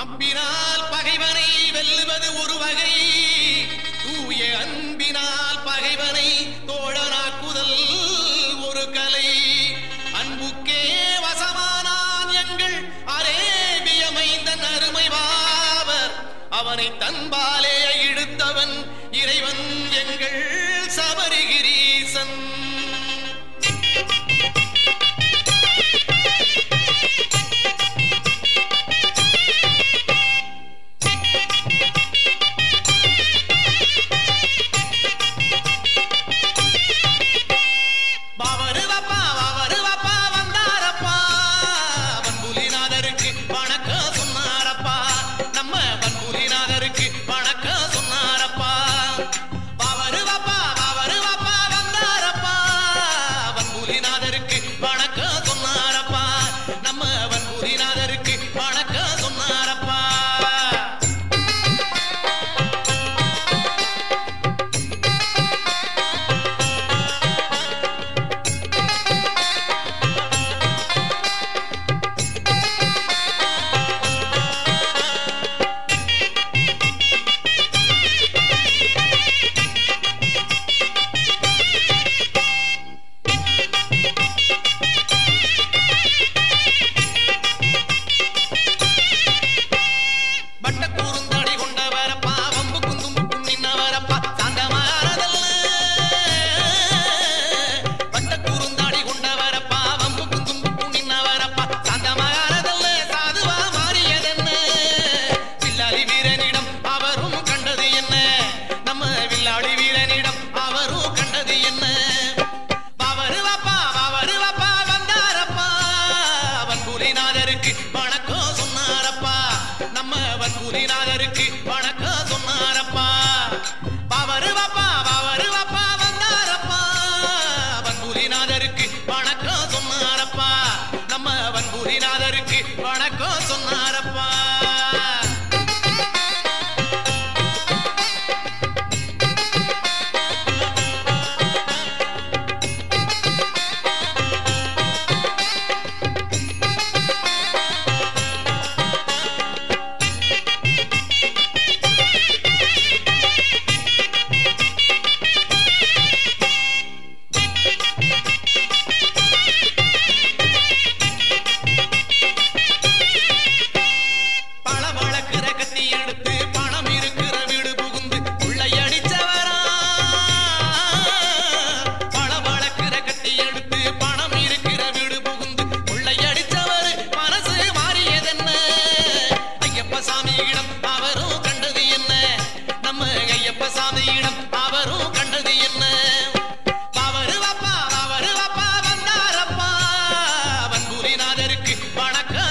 அம்பினால் பகைவனை வெல்லுவது ஒரு வகை தூய அன்பினால் பகைவனை தோழனாக்குதல் ஒரு கலை அன்புக்கே வசமானான் எங்கள் அரேபிய மைந்தன் அருமை வாவர் அவனை தன்பாலே இழுத்தவன் இறைவன் எங்கள் சபரிகிரீசன் பாவரு வப்பா வாவரு வப்பா வந்தாரப்பா வன்புலிநாதருக்கு வணக்கம் சொன்னாரப்பா நம்ம வன்புலிநாதருக்கு வணக்கம் சொன்னாரப்பா பாவரு வப்பா வாவரு வப்பா வந்தாரப்பா வன்புலிநாதருக்கு வணக்கம் சொன்னாரப்பா நம்ம வன்புலிநாதருக்கு வணக்கம் சொன்னாரப்பா வட்ட கூறுந்தடி கொண்டவரப்பா வம்பு குந்தும் நின்னவரப்பா சாந்தமானதல்ல வட்ட கூறுந்தாடி கொண்டவரப்பா வம்பு குந்தும் நின்னவரப்பா சாந்தமானதல்ல சாதுவா மாறியதென்ன வில்லாளி வீரனிடம் அவரும் கண்டது என்ன நம்ம வில்லாளி வீரனிடம் அவரும் கண்டது என்ன பாவரு வாப்பா பாவரு வாப்பா வந்தாரப்பா வன்புலிநாதருக்கு வணக்கம் சொன்னாரப்பா நம்ம வன்புலிநாதருக்கு வணக்கம் சொன்னாரப்பா பாவரு வாப்பா பாவரு வாப்பா வந்தாரப்பா வன்புலிநாதருக்கு வணக்கம் சொன்னாரப்பா நம்ம வன்புலிநாதருக்கு வணக்கம் சொன்னாரப்பா பழ வளர்க்கிற கத்தி எடுத்து பணம் இருக்கிற வீடு புகுந்து கொள்ளையடிச்சவரா பழ வளர்க்கிற கத்தி எடுத்து பணம் இருக்கிற வீடு புகுந்து கொள்ளையடிச்சவர் மனசு மாறியதென்ன ஐயப்ப சாமியிடம் அவரும் கண்டது என்ன நம்ம ஐயப்ப சாமியிடம் அவரும் கண்டது என்ன பாவரு வாப்பா பாவரு வாப்பா வந்தாரப்பா வன்புரிநாதருக்கு வணக்கம்